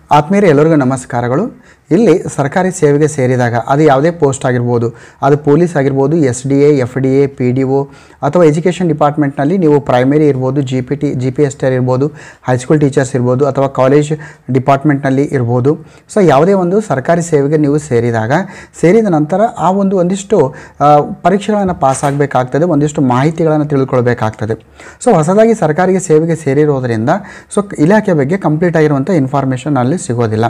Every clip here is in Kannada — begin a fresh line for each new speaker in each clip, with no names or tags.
ಆತ್ಮೀಯರೇ ಎಲ್ಲರಿಗೂ ನಮಸ್ಕಾರಗಳು ಇಲ್ಲಿ ಸರ್ಕಾರಿ ಸೇವೆಗೆ ಸೇರಿದಾಗ ಅದು ಯಾವುದೇ ಪೋಸ್ಟ್ ಆಗಿರ್ಬೋದು ಅದು ಪೊಲೀಸ್ ಆಗಿರ್ಬೋದು S D A F D A P D O ಅಥವಾ ಎಜುಕೇಷನ್ ಡಿಪಾರ್ಟ್ಮೆಂಟ್ನಲ್ಲಿ ನೀವು ಪ್ರೈಮರಿ ಇರ್ಬೋದು G P T G P S T ಇರ್ಬೋದು ಹೈಸ್ಕೂಲ್ ಟೀಚರ್ಸ್ ಇರ್ಬೋದು ಅಥವಾ ಕಾಲೇಜ್ ಡಿಪಾರ್ಟ್ಮೆಂಟ್ನಲ್ಲಿ ಇರ್ಬೋದು ಸೊ ಯಾವುದೇ ಒಂದು ಸರ್ಕಾರಿ ಸೇವೆಗೆ ನೀವು ಸೇರಿದಾಗ ಸೇರಿದ ನಂತರ ಆ ಒಂದು ಒಂದಿಷ್ಟು ಆ, ಪರೀಕ್ಷೆಗಳನ್ನು ಪಾಸ್ ಆಗಬೇಕಾಗ್ತದೆ ಒಂದಿಷ್ಟು ಮಾಹಿತಿಗಳನ್ನು ತಿಳ್ಕೊಳ್ಬೇಕಾಗ್ತದೆ ಸೊ ಹೊಸದಾಗಿ ಸರ್ಕಾರಿ ಸೇವೆಗೆ ಸೇರಿರೋದ್ರಿಂದ ಸೊ ಇಲಾಖೆ ಬಗ್ಗೆ ಕಂಪ್ಲೀಟ್ ಆಗಿರುವಂಥ ಇನ್ಫಾರ್ಮೇಷನ್ ಅಲ್ಲಿ ಸಿಗೋದಿಲ್ಲ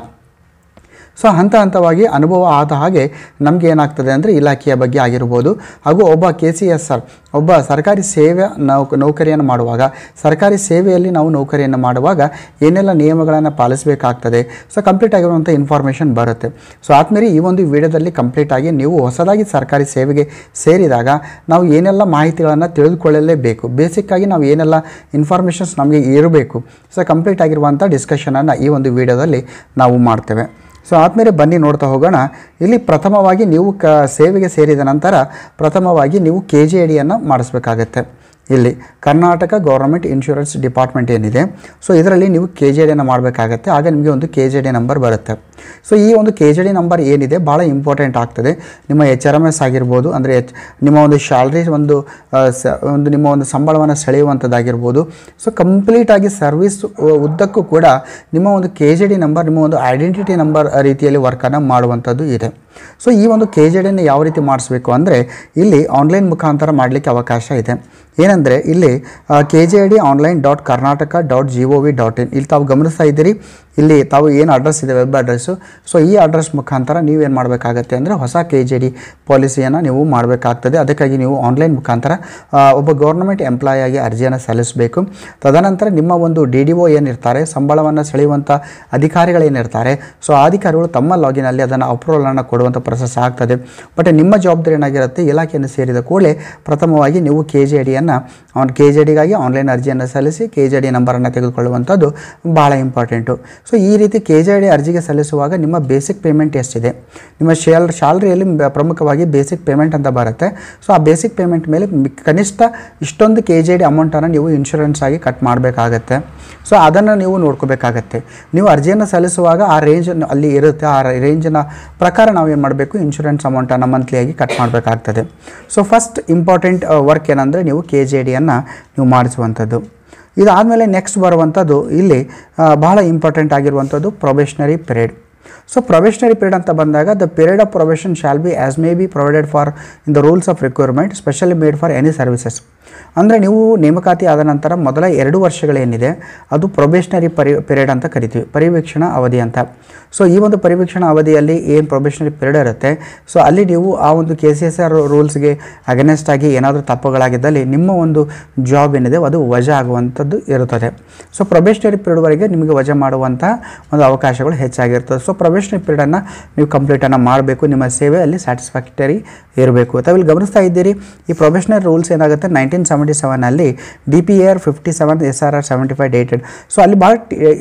ಸೊ ಹಂತ ಹಂತವಾಗಿ ಅನುಭವ ಆದ ಹಾಗೆ ನಮಗೆ ಏನಾಗ್ತದೆ ಅಂದರೆ ಇಲಾಖೆಯ ಬಗ್ಗೆ ಆಗಿರ್ಬೋದು ಹಾಗೂ ಒಬ್ಬ ಕೆ ಸಿ ಎಸ್ ಆರ್ ಒಬ್ಬ ಸರ್ಕಾರಿ ಸೇವೆ ನೌಕ ನೌಕರಿಯನ್ನು ಮಾಡುವಾಗ ಸರ್ಕಾರಿ ಸೇವೆಯಲ್ಲಿ ನಾವು ನೌಕರಿಯನ್ನು ಮಾಡುವಾಗ ಏನೆಲ್ಲ ನಿಯಮಗಳನ್ನು ಪಾಲಿಸಬೇಕಾಗ್ತದೆ ಸೊ ಕಂಪ್ಲೀಟ್ ಆಗಿರುವಂಥ ಇನ್ಫಾರ್ಮೇಷನ್ ಬರುತ್ತೆ ಸೊ ಆದ್ಮೇಲೆ ಈ ಒಂದು ವಿಡಿಯೋದಲ್ಲಿ ಕಂಪ್ಲೀಟ್ ಆಗಿ ನೀವು ಹೊಸದಾಗಿ ಸರ್ಕಾರಿ ಸೇವೆಗೆ ಸೇರಿದಾಗ ನಾವು ಏನೆಲ್ಲ ಮಾಹಿತಿಗಳನ್ನು ತಿಳಿದುಕೊಳ್ಳಲೇಬೇಕು ಬೇಸಿಕ್ಕಾಗಿ ನಾವು ಏನೆಲ್ಲ ಇನ್ಫಾರ್ಮೇಷನ್ಸ್ ನಮಗೆ ಇರಬೇಕು ಸೊ ಕಂಪ್ಲೀಟ್ ಆಗಿರುವಂಥ ಡಿಸ್ಕಷನನ್ನು ಈ ಒಂದು ವಿಡಿಯೋದಲ್ಲಿ ನಾವು ಮಾಡ್ತೇವೆ ಸೊ ಆದಮೇಲೆ ಬನ್ನಿ ನೋಡ್ತಾ ಹೋಗೋಣ ಇಲ್ಲಿ ಪ್ರಥಮವಾಗಿ ನೀವು ಕ ಸೇವೆಗೆ ಸೇರಿದ ನಂತರ ಪ್ರಥಮವಾಗಿ ನೀವು ಕೆ ಜಿ ಎಡಿಯನ್ನು ಮಾಡಿಸ್ಬೇಕಾಗತ್ತೆ ಇಲ್ಲಿ ಕರ್ನಾಟಕ ಗೌರ್ಮೆಂಟ್ ಇನ್ಶೂರೆನ್ಸ್ ಡಿಪಾರ್ಟ್ಮೆಂಟ್ ಏನಿದೆ ಸೊ ಇದರಲ್ಲಿ ನೀವು ಕೆ ಜಿ ಎಡಿಯನ್ನು ಮಾಡಬೇಕಾಗತ್ತೆ ಆಗ ನಿಮಗೆ ಒಂದು ಕೆ ಜಿ ಡಿ ನಂಬರ್ ಬರುತ್ತೆ ಸೊ ಈ ಒಂದು ಕೆ ಜಿ ಡಿ ನಂಬರ್ ಏನಿದೆ ಭಾಳ ಇಂಪಾರ್ಟೆಂಟ್ ಆಗ್ತದೆ ನಿಮ್ಮ ಎಚ್ ಆರ್ ಎಮ್ ಎಸ್ ಆಗಿರ್ಬೋದು ಅಂದರೆ ಎಚ್ ನಿಮ್ಮ ಒಂದು ಶಾಲ್ರಿ ಒಂದು ಆ, ಸ ಒಂದು ನಿಮ್ಮ ಒಂದು ಸಂಬಳವನ್ನು ಸೆಳೆಯುವಂಥದ್ದಾಗಿರ್ಬೋದು ಸೊ ಕಂಪ್ಲೀಟಾಗಿ ಸರ್ವಿಸ್ ಉದ್ದಕ್ಕೂ ಕೂಡ ನಿಮ್ಮ ಒಂದು ಕೆ ಜಿ ಡಿ ನಂಬರ್ ನಿಮ್ಮ ಒಂದು ಐಡೆಂಟಿಟಿ ನಂಬರ್ ರೀತಿಯಲ್ಲಿ ವರ್ಕನ್ನು ಮಾಡುವಂಥದ್ದು ಇದೆ ಸೊ ಈ ಒಂದು ಕೆ ಜಿ ಡಿಯನ್ನು ಯಾವ ರೀತಿ ಮಾಡಿಸ್ಬೇಕು ಅಂದರೆ ಇಲ್ಲಿ ಆನ್ಲೈನ್ ಮುಖಾಂತರ ಮಾಡಲಿಕ್ಕೆ ಅವಕಾಶ ಇದೆ ಏನಂದರೆ ಇಲ್ಲಿ K G I D online dot Karnataka dot G O V dot in ಇಲ್ಲಿ ತಾವು ಗಮನಿಸ್ತಾ ಇದ್ದೀರಿ ಇಲ್ಲಿ ತಾವು ಏನು ಅಡ್ರೆಸ್ ಇದೆ ವೆಬ್ ಅಡ್ರೆಸ್ಸು ಸೊ ಈ ಅಡ್ರೆಸ್ ಮುಖಾಂತರ ನೀವೇನು ಮಾಡಬೇಕಾಗತ್ತೆ ಅಂದರೆ ಹೊಸ ಕೆ ಜಿ ಡಿ ಪಾಲಿಸಿಯನ್ನು ನೀವು ಮಾಡಬೇಕಾಗ್ತದೆ ಅದಕ್ಕಾಗಿ ನೀವು ಆನ್ಲೈನ್ ಮುಖಾಂತರ ಆ, ಒಬ್ಬ ಗೌರ್ಮೆಂಟ್ ಎಂಪ್ಲಾಯ್ ಆಗಿ ಅರ್ಜಿಯನ್ನು ಸಲ್ಲಿಸಬೇಕು ತದನಂತರ ನಿಮ್ಮ ಒಂದು ಡಿ ಡಿ ಒ ಏನಿರ್ತಾರೆ ಸಂಬಳವನ್ನು ಸೆಳೆಯುವಂಥ ಅಧಿಕಾರಿಗಳೇನಿರ್ತಾರೆ ಸೊ ಆ ಅಧಿಕಾರಿಗಳು ತಮ್ಮ ಲಾಗಿನಲ್ಲಿ ಅದನ್ನು ಅಪ್ರೂವಲನ್ನು ಕೊಡುವಂಥ ಪ್ರೊಸೆಸ್ ಆಗ್ತದೆ ಬಟ್ ನಿಮ್ಮ ಜವಾಬ್ದಾರಿ ಏನಾಗಿರುತ್ತೆ ಇಲಾಖೆಯನ್ನು ಸೇರಿದ ಕೂಡಲೇ ಪ್ರಥಮವಾಗಿ ನೀವು ಕೆ ಜಿ ಡಿಯನ್ನು ಆನ್ ಕೆ ಜಿ ಡಿಗಾಗಿ ಆನ್ಲೈನ್ ಅರ್ಜಿಯನ್ನು ಸಲ್ಲಿಸಿ ಕೆ ಜಿ ಡಿ ನಂಬರನ್ನು ತೆಗೆದುಕೊಳ್ಳುವಂಥದ್ದು ಭಾಳ ಇಂಪಾರ್ಟೆಂಟು ಸೊ ಈ ರೀತಿ ಕೆ ಜಿ ಡಿ ಅರ್ಜಿಗೆ ಸಲ್ಲಿಸುವಾಗ ನಿಮ್ಮ ಬೇಸಿಕ್ ಪೇಮೆಂಟ್ ಎಷ್ಟಿದೆ ನಿಮ್ಮ ಶೇಲ್ ಶಾಲ್ರಿಯಲ್ಲಿ ಬ- ಪ್ರಮುಖವಾಗಿ ಬೇಸಿಕ್ ಪೇಮೆಂಟ್ ಅಂತ ಬರುತ್ತೆ ಸೊ ಆ ಬೇಸಿಕ್ ಪೇಮೆಂಟ್ ಮೇಲೆ ಮಿ- ಕನಿಷ್ಠ ಇಷ್ಟೊಂದು ಕೆ ಜಿ ಡಿ ಅಮೌಂಟನ್ನು ನೀವು ಇನ್ಶೂರೆನ್ಸ್ ಆಗಿ ಕಟ್ ಮಾಡಬೇಕಾಗತ್ತೆ ಸೊ ಅದನ್ನು ನೀವು ನೋಡ್ಕೋಬೇಕಾಗತ್ತೆ ನೀವು ಅರ್ಜಿಯನ್ನು ಸಲ್ಲಿಸುವಾಗ ಆ ರೇಂಜ್ ಅಲ್ಲಿ ಇರುತ್ತೆ ಆ ರೇಂಜಿನ ಪ್ರಕಾರ ನಾವು ಏನು ಮಾಡಬೇಕು ಇನ್ಶೂರೆನ್ಸ್ ಅಮೌಂಟನ್ನು ಮಂತ್ಲಿಯಾಗಿ ಕಟ್ ಮಾಡಬೇಕಾಗ್ತದೆ ಸೊ ಫಸ್ಟ್ ಇಂಪಾರ್ಟೆಂಟ್ ವರ್ಕ್ ಏನಂದರೆ ನೀವು ಕೆ ಜಿ ಡಿಯನ್ನು ನೀವು ಮಾಡಿಸುವಂಥದ್ದು ಇದಾದಮೇಲೆ ನೆಕ್ಸ್ಟ್ ಬರುವಂಥದ್ದು ಇಲ್ಲಿ ಆ, ಬಹಳ ಇಂಪಾರ್ಟೆಂಟ್ ಆಗಿರುವಂಥದ್ದು probationary period so probationary period ಅಂತ ಬಂದಾಗ the period of probation shall be as may be provided for in the rules of requirement specially made for any services ಅಂದರೆ ನೀವು ನೇಮಕಾತಿ ಆದ ನಂತರ ಮೊದಲ ಎರಡು ವರ್ಷಗಳೇನಿದೆ ಅದು ಪ್ರೊಬೇಷನರಿ ಪರಿ ಪೀರಿಯಡ್ ಅಂತ ಕರಿತೀವಿ ಪರಿವೀಕ್ಷಣಾ ಅವಧಿ ಅಂತ ಸೊ ಈ ಒಂದು ಪರಿವೀಕ್ಷಣಾ ಅವಧಿಯಲ್ಲಿ ಏನು ಪ್ರೊಬೇಷನರಿ ಪೀರಿಯಡ್ ಇರುತ್ತೆ ಸೊ ಅಲ್ಲಿ ನೀವು ಆ ಒಂದು ಕೆ ಸಿ ಎಸ್ ಆರ್ ರೂಲ್ಸ್ಗೆ ಅಗನೆಸ್ಟ್ ಆಗಿ ಏನಾದರೂ ತಪ್ಪುಗಳಾಗಿದ್ದಲ್ಲಿ ನಿಮ್ಮ ಒಂದು ಜಾಬ್ ಏನಿದೆ ಅದು ವಜಾ ಆಗುವಂಥದ್ದು ಇರುತ್ತದೆ ಸೊ ಪ್ರೊಬೇಷನರಿ ಪೀರಿಯಡ್ವರೆಗೆ ನಿಮಗೆ ವಜಾ ಮಾಡುವಂಥ ಒಂದು ಅವಕಾಶಗಳು ಹೆಚ್ಚಾಗಿರ್ತದೆ ಸೊ ಪ್ರೊಬೇಷನರಿ ಪೀರಿಯಡನ್ನು ನೀವು ಕಂಪ್ಲೀಟನ್ನು ಮಾಡಬೇಕು ನಿಮ್ಮ ಸೇವೆ ಅಲ್ಲಿ ಸ್ಯಾಟಿಸ್ಫ್ಯಾಕ್ಟರಿ ಇರಬೇಕು ತಾವಿಲ್ಲಿ ಗಮನಿಸ್ತಾ ಇದ್ದೀರಿ ಈ ಪ್ರೊಬೇಷನರಿ ರೂಲ್ಸ್ ಏನಾಗುತ್ತೆ ನೈನ್ಟೀನ್ ಸೆವೆಂಟಿ ಸೆವೆನಲ್ಲಿ D P A R fifty seven S R R seventy five dated so ಅಲ್ಲಿ ಭಾಳ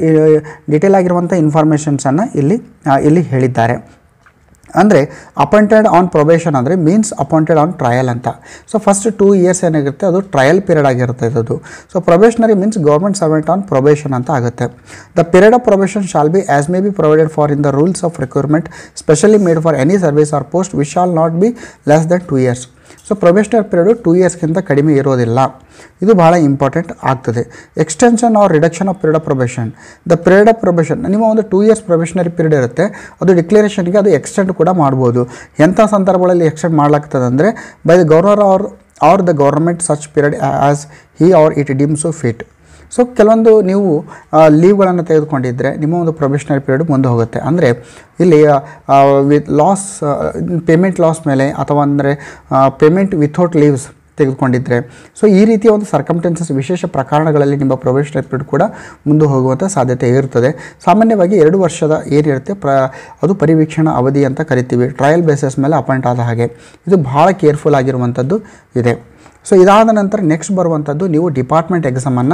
ಡಿಟೇಲ್ ಆಗಿರುವಂಥ ಇನ್ಫಾರ್ಮೇಷನ್ಸನ್ನು ಇಲ್ಲಿ ಆ, ಇಲ್ಲಿ ಹೇಳಿದ್ದಾರೆ ಅಂದರೆ ಅಪಾಯಿಂಟೆಡ್ ಆನ್ ಪ್ರೊಬೇಷನ್ ಅಂದರೆ ಮೀನ್ಸ್ ಅಪಾಯಿಂಟೆಡ್ ಆನ್ ಟ್ರಯಲ್ ಅಂತ ಸೊ ಫಸ್ಟ್ ಟೂ ಇಯರ್ಸ್ ಏನಾಗಿರುತ್ತೆ ಅದು ಟ್ರಯಲ್ ಪೀರಿಯಡ್ ಆಗಿರುತ್ತೆ ಇದು so probationary means government servant on probation ಅಂತ ಆಗುತ್ತೆ the period of probation shall be as may be provided for in the rules of requirement specially made for any service or post which shall not be less than two years so probationary period two ಇಯರ್ಸ್ಗಿಂತ ಕಡಿಮೆ ಇರೋದಿಲ್ಲ ಇದು ಭಾಳ ಇಂಪಾರ್ಟೆಂಟ್ ಆಗ್ತದೆ extension or reduction of period of probation the period of probation ನಿಮ್ಮ ಒಂದು ಟೂ ಇಯರ್ಸ್ ಪ್ರೊಬೇಷನರಿ ಪೀರಿಯಡ್ ಇರುತ್ತೆ ಅದು ಡಿಕ್ಲರೇಷನ್ಗೆ ಅದು ಎಕ್ಸ್ಟೆಂಡ್ ಕೂಡ ಮಾಡ್ಬೋದು ಎಂಥ ಸಂದರ್ಭಗಳಲ್ಲಿ ಎಕ್ಸ್ಟೆಂಡ್ ಮಾಡ್ಲಾಗ್ತದೆ ಅಂದರೆ by the governor or or the government such period as he or it deems fit so ಕೆಲವೊಂದು ನೀವು ಲೀವ್ಗಳನ್ನು ತೆಗೆದುಕೊಂಡಿದ್ದರೆ ನಿಮ್ಮ ಒಂದು ಪ್ರೊಬೇಷನರಿ ಪೀರಿಯಡ್ ಮುಂದೆ ಹೋಗುತ್ತೆ ಅಂದರೆ ಇಲ್ಲಿ ವಿತ್ ಲಾಸ್ ಪೇಮೆಂಟ್ ಲಾಸ್ ಮೇಲೆ ಅಥವಾ ಅಂದರೆ ಪೇಮೆಂಟ್ ವಿಥೌಟ್ ಲೀವ್ಸ್ ತೆಗೆದುಕೊಂಡಿದ್ದರೆ ಸೊ ಈ ರೀತಿಯ ಒಂದು ಸರ್ಕಮ್ಟೆನ್ಸಸ್ ವಿಶೇಷ ಪ್ರಕರಣಗಳಲ್ಲಿ ನಿಮ್ಮ ಪ್ರೊಬೇಷನರಿ ಪೀರಿಯಡ್ ಕೂಡ ಮುಂದೆ ಹೋಗುವಂಥ ಸಾಧ್ಯತೆ ಇರ್ತದೆ ಸಾಮಾನ್ಯವಾಗಿ ಎರಡು ವರ್ಷದ ಏನಿರುತ್ತೆ ಪ್ರ ಅದು ಪರಿವೀಕ್ಷಣಾ ಅವಧಿ ಅಂತ ಕರಿತೀವಿ ಟ್ರಯಲ್ ಬೇಸಿಸ್ ಮೇಲೆ ಅಪಾಯಿಂಟ್ ಆದ ಹಾಗೆ ಇದು ಭಾಳ ಕೇರ್ಫುಲ್ ಆಗಿರುವಂಥದ್ದು ಇದೆ ಸೊ ಇದಾದ ನಂತರ ನೆಕ್ಸ್ಟ್ ಬರುವಂಥದ್ದು ನೀವು ಡಿಪಾರ್ಟ್ಮೆಂಟ್ ಎಕ್ಸಾಮನ್ನು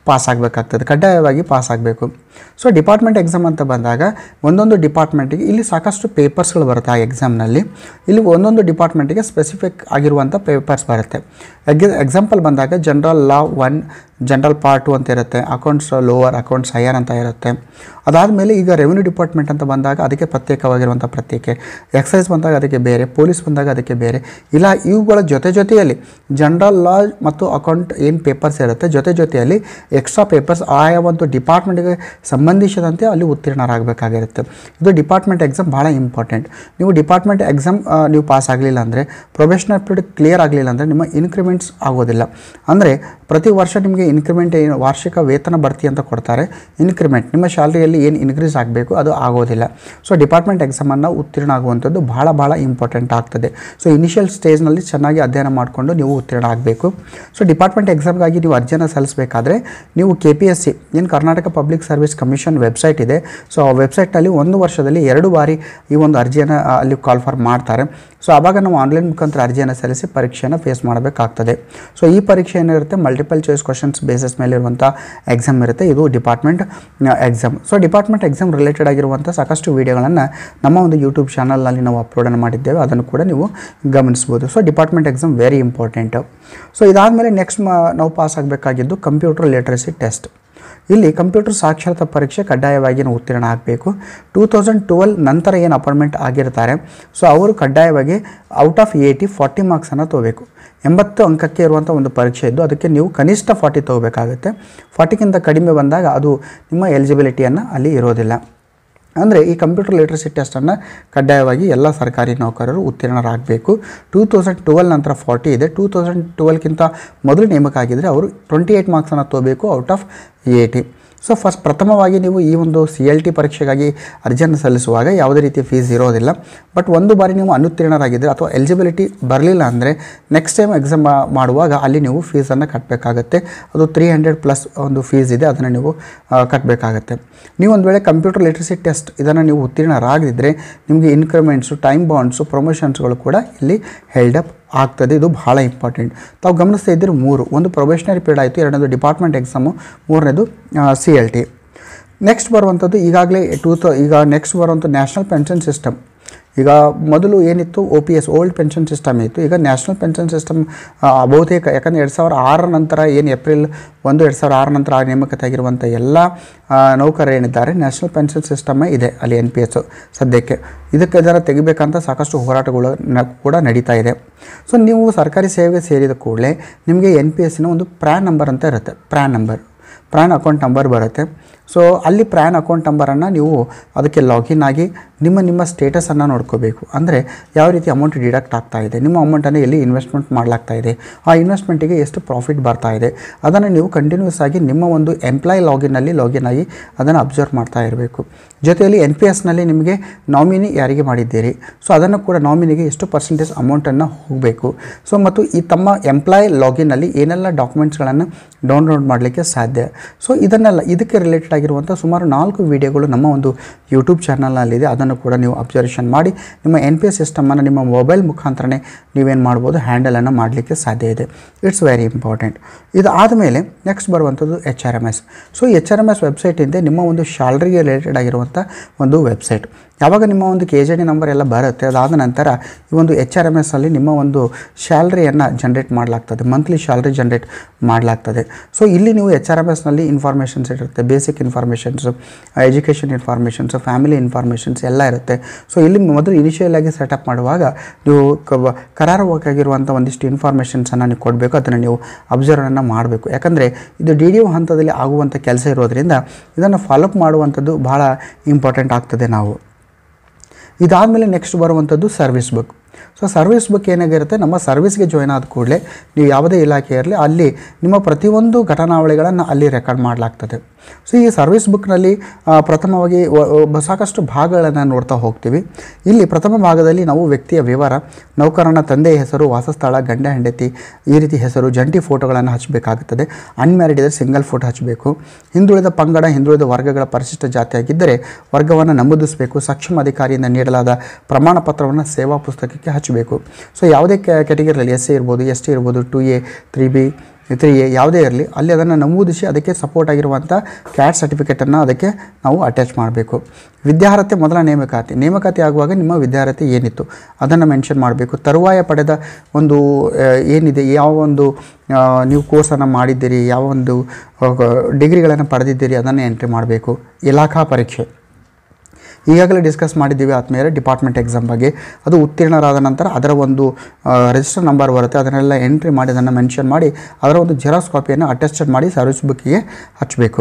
ಪಾಸ್ ಆಗಬೇಕಾಗ್ತದೆ ಕಡ್ಡಾಯವಾಗಿ ಪಾಸ್ ಆಗಬೇಕು ಸೊ ಡಿಪಾರ್ಟ್ಮೆಂಟ್ ಎಕ್ಸಾಮ್ ಅಂತ ಬಂದಾಗ ಒಂದೊಂದು ಡಿಪಾರ್ಟ್ಮೆಂಟಿಗೆ ಇಲ್ಲಿ ಸಾಕಷ್ಟು ಪೇಪರ್ಸ್ಗಳು ಬರುತ್ತೆ ಆ ಎಕ್ಸಾಮ್ನಲ್ಲಿ ಇಲ್ಲಿ ಒಂದೊಂದು ಡಿಪಾರ್ಟ್ಮೆಂಟಿಗೆ ಸ್ಪೆಸಿಫಿಕ್ ಆಗಿರುವಂಥ ಪೇಪರ್ಸ್ ಬರುತ್ತೆ ಎಗ್ ಎಕ್ಸಾಂಪಲ್ ಬಂದಾಗ general law one general part two ಅಂತ ಇರುತ್ತೆ ಅಕೌಂಟ್ಸ್ ಲೋವರ್ ಅಕೌಂಟ್ಸ್ ಹೈಯರ್ ಅಂತ ಇರುತ್ತೆ ಅದಾದಮೇಲೆ ಈಗ ರೆವಿನ್ಯೂ ಡಿಪಾರ್ಟ್ಮೆಂಟ್ ಅಂತ ಬಂದಾಗ ಅದಕ್ಕೆ ಪ್ರತ್ಯೇಕವಾಗಿರುವಂಥ ಪ್ರತ್ಯೇಕ ಎಕ್ಸೈಸ್ ಬಂದಾಗ ಅದಕ್ಕೆ ಬೇರೆ ಪೊಲೀಸ್ ಬಂದಾಗ ಅದಕ್ಕೆ ಬೇರೆ ಇಲ್ಲ ಇವುಗಳ ಜೊತೆ ಜೊತೆಯಲ್ಲಿ ಜನರಲ್ ಲಾ ಮತ್ತು ಅಕೌಂಟ್ ಏನು ಪೇಪರ್ಸ್ ಇರುತ್ತೆ ಜೊತೆ ಜೊತೆಯಲ್ಲಿ ಎಕ್ಸ್ಟ್ರಾ ಪೇಪರ್ಸ್ ಆಯಾ ಒಂದು ಡಿಪಾರ್ಟ್ಮೆಂಟ್ಗೆ ಸಂಬಂಧಿಸಿದಂತೆ ಅಲ್ಲಿ ಉತ್ತೀರ್ಣರಾಗಬೇಕಾಗಿರುತ್ತೆ ಇದು ಡಿಪಾರ್ಟ್ಮೆಂಟ್ ಎಕ್ಸಾಮ್ ಭಾಳ ಇಂಪಾರ್ಟೆಂಟ್ ನೀವು ಡಿಪಾರ್ಟ್ಮೆಂಟ್ ಎಕ್ಸಾಮ್ ನೀವು ಪಾಸ್ ಆಗಲಿಲ್ಲ ಅಂದರೆ ಪ್ರೊಫೆಷನಲ್ ಪೀರಿಯಡ್ ಕ್ಲಿಯರ್ ಆಗಲಿಲ್ಲ ಅಂದರೆ ನಿಮ್ಮ ಇನ್ಕ್ರಿಮೆಂಟ್ಸ್ ಆಗೋದಿಲ್ಲ ಅಂದರೆ ಪ್ರತಿ ವರ್ಷ ನಿಮಗೆ ಇನ್ಕ್ರಿಮೆಂಟ್ ಏನು ವಾರ್ಷಿಕ ವೇತನ ಬಡ್ತಿ ಅಂತ ಕೊಡ್ತಾರೆ ಇನ್ಕ್ರಿಮೆಂಟ್ ನಿಮ್ಮ ಸ್ಯಾಲ್ರಿಯಲ್ಲಿ ಏನು ಇನ್ಕ್ರೀಸ್ ಆಗಬೇಕು ಅದು ಆಗೋದಿಲ್ಲ ಸೊ ಡಿಪಾರ್ಟ್ಮೆಂಟ್ ಎಕ್ಸಾಮನ್ನು ಉತ್ತೀರ್ಣ ಆಗುವಂಥದ್ದು ಭಾಳ ಭಾಳ ಇಂಪಾರ್ಟೆಂಟ್ ಆಗ್ತದೆ ಸೊ ಇನಿಷಿಯಲ್ ಸ್ಟೇಜ್ನಲ್ಲಿ ಚೆನ್ನಾಗಿ ಅಧ್ಯಯನ ಮಾಡಿಕೊಂಡು ನೀವು ಉತ್ತೀರ್ಣ ಆಗಬೇಕು ಸೊ ಡಿಪಾರ್ಟ್ಮೆಂಟ್ ಎಕ್ಸಾಮ್ಗಾಗಿ ನೀವು ಅರ್ಜಿಯನ್ನು ಸಲ್ಲಿಸಬೇಕಾದ್ರೆ ನೀವು ಕೆ ಪಿ ಎಸ್ ಸಿ ಏನು Karnataka public service commission website ಇದೆ ಸೊ ಆ ವೆಬ್ಸೈಟ್ನಲ್ಲಿ ಒಂದು ವರ್ಷದಲ್ಲಿ ಎರಡು ಬಾರಿ ಈ ಒಂದು ಅರ್ಜಿಯನ್ನು ಆ, ಅಲ್ಲಿ ಕಾಲ್ ಫಾರ್ ಮಾಡ್ತಾರೆ ಸೊ ಆವಾಗ ನಾವು ಆನ್ಲೈನ್ ಮುಖಾಂತರ ಅರ್ಜಿಯನ್ನು ಸಲ್ಲಿಸಿ ಪರೀಕ್ಷೆಯನ್ನು ಫೇಸ್ ಮಾಡಬೇಕಾಗ್ತದೆ ಸೊ ಈ ಪರೀಕ್ಷೆ ಏನಿರುತ್ತೆ ಮಲ್ಟಿಪಲ್ ಚಾಯ್ಸ್ ಕ್ವಶನ್ಸ್ ಬೇಸಿಸ್ ಮೇಲೆ ಇರುವಂಥ ಎಕ್ಸಾಮ್ ಇರುತ್ತೆ ಇದು department exam so department exam related ಆಗಿರುವಂಥ ಸಾಕಷ್ಟು ವೀಡಿಯೋಗಳನ್ನು ನಮ್ಮ ಒಂದು ಯೂಟ್ಯೂಬ್ ಚಾನಲ್ನಲ್ಲಿ ನಾವು ಅಪ್ಲೋಡನ್ನು ಮಾಡಿದ್ದೇವೆ ಅದನ್ನು ಕೂಡ ನೀವು ಗಮನಿಸ್ಬೋದು so department exam very important so ಇದಾದಮೇಲೆ ನೆಕ್ಸ್ಟ್ ನಾವು ಪಾಸ್ ಆಗಬೇಕಾಗಿದ್ದು ಕಂಪ್ಯೂಟರ್ ಲಿಟ್ರಸಿ ಟೆಸ್ಟ್ ಇಲ್ಲಿ ಕಂಪ್ಯೂಟರ್ ಸಾಕ್ಷರತಾ ಪರೀಕ್ಷೆ ಕಡ್ಡಾಯವಾಗಿ ನಾವು ಉತ್ತೀರ್ಣ ಆಗಬೇಕು ಟೂ ತೌಸಂಡ್ ಟ್ವೆಲ್ ನಂತರ ಏನು ಅಪಾಯಿಂಟ್ಮೆಂಟ್ ಆಗಿರ್ತಾರೆ ಸೊ ಅವರು ಕಡ್ಡಾಯವಾಗಿ ಔಟ್ ಆಫ್ ಏಯ್ಟಿ ಫಾರ್ಟಿ ಮಾರ್ಕ್ಸನ್ನು ತೊಗೋಬೇಕು ಎಂಬತ್ತು ಅಂಕಕ್ಕೆ ಇರುವಂಥ ಒಂದು ಪರೀಕ್ಷೆ ಇದ್ದು ಅದಕ್ಕೆ ನೀವು ಕನಿಷ್ಠ ಫಾರ್ಟಿ ತೊಗೋಬೇಕಾಗುತ್ತೆ ಫಾರ್ಟಿಗಿಂತ ಕಡಿಮೆ ಬಂದಾಗ ಅದು ನಿಮ್ಮ ಎಲಿಜಿಬಿಲಿಟಿಯನ್ನು ಅಲ್ಲಿ ಇರೋದಿಲ್ಲ ಅಂದರೆ ಈ ಕಂಪ್ಯೂಟರ್ ಲಿಟ್ರಸಿ ಟೆಸ್ಟನ್ನು ಕಡ್ಡಾಯವಾಗಿ ಎಲ್ಲ ಸರ್ಕಾರಿ ನೌಕರರು ಉತ್ತೀರ್ಣರಾಗಬೇಕು ಟೂ ತೌಸಂಡ್ ಟ್ವೆಲ್ ನಂತರ ಫಾರ್ಟಿ ಇದೆ ಟೂ ತೌಸಂಡ್ ಟ್ವೆಲ್ಗಿಂತ ಮೊದಲು ನೇಮಕ ಆಗಿದ್ದರೆ ಅವರು ಟ್ವೆಂಟಿ ಏಯ್ಟ್ ಮಾರ್ಕ್ಸನ್ನು ತೊಗೋಬೇಕು out of eighty so first ಪ್ರಥಮವಾಗಿ ನೀವು ಈ ಒಂದು ಸಿ ಎಲ್ ಟಿ ಪರೀಕ್ಷೆಗಾಗಿ ಅರ್ಜಿಯನ್ನು ಸಲ್ಲಿಸುವಾಗ ಯಾವುದೇ ರೀತಿಯ ಫೀಸ್ ಇರೋದಿಲ್ಲ ಬಟ್ ಒಂದು ಬಾರಿ ನೀವು ಅನುತ್ತೀರ್ಣರಾಗಿದ್ದರೆ ಅಥವಾ ಎಲಿಜಿಬಿಲಿಟಿ ಬರಲಿಲ್ಲ ಅಂದರೆ ನೆಕ್ಸ್ಟ್ ಟೈಮ್ ಎಕ್ಸಾಮ್ ಮಾಡುವಾಗ ಅಲ್ಲಿ ನೀವು ಫೀಸನ್ನು ಕಟ್ಟಬೇಕಾಗತ್ತೆ ಅದು ತ್ರೀ ಹಂಡ್ರೆಡ್ ಪ್ಲಸ್ ಒಂದು ಫೀಸ್ ಇದೆ ಅದನ್ನು ನೀವು ಆ, ಕಟ್ಟಬೇಕಾಗತ್ತೆ ನೀವು ಒಂದು ವೇಳೆ ಕಂಪ್ಯೂಟರ್ ಲಿಟ್ರಸಿ ಟೆಸ್ಟ್ ಇದನ್ನು ನೀವು ಉತ್ತೀರ್ಣರಾಗದಿದ್ದರೆ ನಿಮಗೆ ಇನ್ಕ್ರಿಮೆಂಟ್ಸು ಟೈಮ್ ಬಾಂಡ್ಸು ಪ್ರಮೋಷನ್ಸ್ಗಳು ಕೂಡ ಇಲ್ಲಿ ಹೆಲ್ಡ್ ಅಪ್ ಆಗ್ತದೆ ಇದು ಬಹಳ ಇಂಪಾರ್ಟೆಂಟ್ ತಾವು ಗಮನಿಸ್ತಾ ಇದ್ದೀರಿ ಮೂರು ಒಂದು ಪ್ರೊಬೇಷನರಿ ಪೀರಿಯಡ್ ಆಯಿತು ಎರಡನೇದು ಡಿಪಾರ್ಟ್ಮೆಂಟ್ ಎಕ್ಸಾಮು ಮೂರನೇದು ಸಿ ಎಲ್ ಟಿ ನೆಕ್ಸ್ಟ್ ಬರುವಂಥದ್ದು ಈಗಾಗಲೇ ಟೂ ತೌ ಈಗ ನೆಕ್ಸ್ಟ್ ಬರುವಂಥ ನ್ಯಾಷನಲ್ ಪೆನ್ಷನ್ ಸಿಸ್ಟಮ್ ಈಗ ಮೊದಲು ಏನಿತ್ತು O P S old pension system ಇತ್ತು ಈಗ ನ್ಯಾಷನಲ್ ಪೆನ್ಷನ್ ಸಿಸ್ಟಮ್ ಬಹುತೇಕ ಯಾಕಂದರೆ ಎರಡು ಸಾವಿರ ಆರರ ನಂತರ ಏನು ಏಪ್ರಿಲ್ ಒಂದು ಎರಡು ಸಾವಿರ ಆರ ನಂತರ ನೇಮಕತೆ ಆಗಿರುವಂಥ ಎಲ್ಲ ಆ, ನೌಕರರು ಏನಿದ್ದಾರೆ ನ್ಯಾಷನಲ್ ಪೆನ್ಷನ್ ಸಿಸ್ಟಮೇ ಇದೆ ಅಲ್ಲಿ ಎನ್ ಪಿ ಎಸ್ ಸದ್ಯಕ್ಕೆ ಇದಕ್ಕೆ ಇದರ ತೆಗಿಬೇಕಂತ ಸಾಕಷ್ಟು ಹೋರಾಟಗಳು ನ- ಕೂಡ ನಡೀತಾ ಇದೆ ಸೊ ನೀವು ಸರ್ಕಾರಿ ಸೇವೆಗೆ ಸೇರಿದ ಕೂಡಲೇ ನಿಮಗೆ ಎನ್ ಪಿ ಎಸ್ಸಿನ ಒಂದು ಪ್ರ್ಯಾನ್ ನಂಬರ್ ಅಂತ ಇರುತ್ತೆ PRAN number PRAN account number ಬರುತ್ತೆ ಸೊ ಅಲ್ಲಿ ಪ್ರ್ಯಾನ್ ಅಕೌಂಟ್ ನಂಬರನ್ನು ನೀವು ಅದಕ್ಕೆ ಲಾಗಿನ್ ಆಗಿ ನಿಮ್ಮ ನಿಮ್ಮ ಸ್ಟೇಟಸನ್ನು ನೋಡ್ಕೋಬೇಕು ಅಂದರೆ ಯಾವ ರೀತಿ ಅಮೌಂಟ್ ಡಿಡಕ್ಟ್ ಆಗ್ತಾ ಇದೆ ನಿಮ್ಮ ಅಮೌಂಟನ್ನು ಎಲ್ಲಿ ಇನ್ವೆಸ್ಟ್ಮೆಂಟ್ ಮಾಡಲಾಗ್ತಾ ಇದೆ ಆ ಇನ್ವೆಸ್ಟ್ಮೆಂಟಿಗೆ ಎಷ್ಟು ಪ್ರಾಫಿಟ್ ಬರ್ತಾ ಇದೆ ಅದನ್ನು ನೀವು ಕಂಟಿನ್ಯೂಸ್ ಆಗಿ ನಿಮ್ಮ ಒಂದು ಎಂಪ್ಲಾಯ್ ಲಾಗಿನ್ನಲ್ಲಿ ಲಾಗಿನ್ ಆಗಿ ಅದನ್ನು ಅಬ್ಸರ್ವ್ ಮಾಡ್ತಾ ಇರಬೇಕು ಜೊತೆಯಲ್ಲಿ ಎನ್ ಪಿ ಎಸ್ನಲ್ಲಿ ನಿಮಗೆ ನಾಮಿನಿ ಯಾರಿಗೆ ಮಾಡಿದ್ದೀರಿ ಸೊ ಅದನ್ನು ಕೂಡ ನಾಮಿನಿಗೆ ಎಷ್ಟು ಪರ್ಸೆಂಟೇಜ್ ಅಮೌಂಟನ್ನು ಹೋಗಬೇಕು ಸೊ ಮತ್ತು ಈ ತಮ್ಮ ಎಂಪ್ಲಾಯ್ ಲಾಗಿನ್ನಲ್ಲಿ ಏನೆಲ್ಲ ಡಾಕ್ಯುಮೆಂಟ್ಸ್ಗಳನ್ನು ಡೌನ್ಲೋಡ್ ಮಾಡಲಿಕ್ಕೆ ಸಾಧ್ಯ ಸೊ ಇದನ್ನೆಲ್ಲ ಇದಕ್ಕೆ ರಿಲೇಟೆಡ್ ಆಗಿರುವಂಥ ಸುಮಾರು ನಾಲ್ಕು ವಿಡಿಯೋಗಳು ನಮ್ಮ ಒಂದು ಯೂಟ್ಯೂಬ್ ಚಾನಲ್ನಲ್ಲಿದೆ ಅದನ್ನು ಕೂಡ ನೀವು ಅಬ್ಸರ್ವೇಷನ್ ಮಾಡಿ ನಿಮ್ಮ ಎನ್ ಪಿ ಎಸ್ ಸಿಸ್ಟಮನ್ನು ನಿಮ್ಮ ಮೊಬೈಲ್ ಮುಖಾಂತರನೇ ನೀವೇನು ಮಾಡ್ಬೋದು ಹ್ಯಾಂಡಲನ್ನು ಮಾಡಲಿಕ್ಕೆ ಸಾಧ್ಯ ಇದೆ ಇಟ್ಸ್ ವೆರಿ ಇಂಪಾರ್ಟೆಂಟ್ ಇದು ಆದಮೇಲೆ ನೆಕ್ಸ್ಟ್ ಬರುವಂಥದ್ದು H R M S so H R M S ವೆಬ್ಸೈಟಿಂದ ನಿಮ್ಮ ಒಂದು ಶಾಲ್ರಿಗೆ ರಿಲೇಟೆಡ್ ಆಗಿರುವಂಥ ಒಂದು ವೆಬ್ಸೈಟ್ ಯಾವಾಗ ನಿಮ್ಮ ಒಂದು ಕೆ ಜೆ ಡಿ ನಂಬರ್ ಎಲ್ಲ ಬರುತ್ತೆ ಅದಾದ ನಂತರ ಈ ಒಂದು ಎಚ್ ಆರ್ ಎಮ್ ಎಸ್ ಅಲ್ಲಿ ನಿಮ್ಮ ಒಂದು ಸ್ಯಾಲ್ರಿಯನ್ನು ಜನ್ರೇಟ್ ಮಾಡಲಾಗ್ತದೆ ಮಂತ್ಲಿ ಸ್ಯಾಲ್ರಿ ಜನ್ರೇಟ್ ಮಾಡಲಾಗ್ತದೆ ಸೊ ಇಲ್ಲಿ ನೀವು ಎಚ್ ಆರ್ ಎಮ್ ಎಸ್ನಲ್ಲಿ ಇನ್ಫಾರ್ಮೇಷನ್ಸ್ ಇರುತ್ತೆ basic informations education informations family informations ಎಲ್ಲ ಇರುತ್ತೆ ಸೊ ಇಲ್ಲಿ ಮೊದಲು ಇನಿಷಿಯಲ್ ಆಗಿ ಸೆಟಪ್ ಮಾಡುವಾಗ ನೀವು ಕ ಕರಾರವಾಗಿರುವಂಥ ಒಂದಿಷ್ಟು ಇನ್ಫಾರ್ಮೇಷನ್ಸನ್ನು ನೀವು ಕೊಡಬೇಕು ಅದನ್ನು ನೀವು ಅಬ್ಸರ್ವನ್ನು ಮಾಡಬೇಕು ಯಾಕಂದರೆ ಇದು ಡಿ ಡಿ ಒ ಹಂತದಲ್ಲಿ ಆಗುವಂಥ ಕೆಲಸ ಇರೋದ್ರಿಂದ ಇದನ್ನು ಫಾಲೋಅಪ್ ಮಾಡುವಂಥದ್ದು ಭಾಳ ಇಂಪಾರ್ಟೆಂಟ್ ಆಗ್ತದೆ ನಾವು ಇದಾದಮೇಲೆ ನೆಕ್ಸ್ಟ್ ಬರುವಂಥದ್ದು service book so service book ಏನಾಗಿರುತ್ತೆ ನಮ್ಮ ಸರ್ವಿಸ್ಗೆ ಜಾಯ್ನ್ ಆದ ಕೂಡಲೇ ನೀವು ಯಾವುದೇ ಇಲಾಖೆ ಇರಲಿ ಅಲ್ಲಿ ನಿಮ್ಮ ಪ್ರತಿಯೊಂದು ಘಟನಾವಳಿಗಳನ್ನು ಅಲ್ಲಿ ರೆಕಾರ್ಡ್ ಮಾಡಲಾಗ್ತದೆ ಸೊ ಈ ಸರ್ವಿಸ್ ಬುಕ್ನಲ್ಲಿ ಆ, ಪ್ರಥಮವಾಗಿ ವ- ಒಬ್ಬ ಸಾಕಷ್ಟು ಭಾಗಗಳನ್ನು ನೋಡ್ತಾ ಹೋಗ್ತೀವಿ ಇಲ್ಲಿ ಪ್ರಥಮ ಭಾಗದಲ್ಲಿ ನಾವು ವ್ಯಕ್ತಿಯ ವಿವರ ನೌಕರನ ತಂದೆಯ ಹೆಸರು ವಾಸಸ್ಥಳ ಗಂಡ ಹೆಂಡತಿ ಈ ರೀತಿ ಹೆಸರು ಜಂಟಿ ಫೋಟೋಗಳನ್ನು ಹಚ್ಚಬೇಕಾಗುತ್ತದೆ ಅನ್ಮ್ಯಾರಿಡ್ ಇದ್ದರೆ ಸಿಂಗಲ್ ಫೋಟೋ ಹಚ್ಚಬೇಕು ಹಿಂದುಳಿದ ಪಂಗಡ ಹಿಂದುಳಿದ ವರ್ಗಗಳ ಪರಿಶಿಷ್ಟ ಜಾತಿಯಾಗಿದ್ದರೆ ವರ್ಗವನ್ನು ನಮೂದಿಸಬೇಕು ಸಕ್ಷಮ ಅಧಿಕಾರಿಯಿಂದ ನೀಡಲಾದ ಪ್ರಮಾಣ ಪತ್ರವನ್ನು ಸೇವಾ ಪುಸ್ತಕಕ್ಕೆ ಹಚ್ಚಬೇಕು ಸೊ ಯಾವುದೇ ಕ್ಯಾಟಗರಿಯಲ್ಲಿ ಎಸ್ ಸಿ ಇರ್ಬೋದು ಎಸ್ ಟಿ ಇರ್ಬೋದು two A three B three A ಯಾವುದೇ ಇರಲಿ ಅಲ್ಲಿ ಅದನ್ನು ನಮೂದಿಸಿ ಅದಕ್ಕೆ ಸಪೋರ್ಟ್ ಆಗಿರುವಂಥ ಕ್ಯಾಟ್ ಸರ್ಟಿಫಿಕೇಟನ್ನು ಅದಕ್ಕೆ ನಾವು ಅಟ್ಯಾಚ್ ಮಾಡಬೇಕು ವಿದ್ಯಾರ್ಹತೆ ಮೊದಲ ನೇಮಕಾತಿ ನೇಮಕಾತಿ ಆಗುವಾಗ ನಿಮ್ಮ ವಿದ್ಯಾರ್ಹತೆ ಏನಿತ್ತು ಅದನ್ನು ಮೆನ್ಷನ್ ಮಾಡಬೇಕು ತರುವಾಯ ಪಡೆದ ಒಂದು ಆ, ಏನಿದೆ ಯಾವ ಒಂದು ಆ, ನೀವು ಕೋರ್ಸನ್ನು ಮಾಡಿದ್ದೀರಿ ಯಾವ ಒಂದು ಡಿಗ್ರಿಗಳನ್ನು ಪಡೆದಿದ್ದೀರಿ ಅದನ್ನು ಎಂಟ್ರಿ ಮಾಡಬೇಕು ಇಲಾಖಾ ಪರೀಕ್ಷೆ ಈಗಾಗಲೇ ಡಿಸ್ಕಸ್ ಮಾಡಿದ್ದೀವಿ ಆದಮೇಲೆ ಡಿಪಾರ್ಟ್ಮೆಂಟ್ ಎಕ್ಸಾಮ್ ಬಗ್ಗೆ ಅದು ಉತ್ತೀರ್ಣರಾದ ನಂತರ ಅದರ ಒಂದು ರಿಜಿಸ್ಟರ್ ನಂಬರ್ ಬರುತ್ತೆ ಅದನ್ನೆಲ್ಲ ಎಂಟ್ರಿ ಮಾಡಿ ಅದನ್ನು ಮೆನ್ಷನ್ ಮಾಡಿ ಅದರ ಒಂದು ಜೆರಾಕ್ಸ್ ಕಾಪಿಯನ್ನು ಅಟೆಸ್ಟೆಡ್ ಮಾಡಿ ಸರ್ವಿಸ್ ಬುಕ್ಕಿಗೆ ಹಚ್ಚಬೇಕು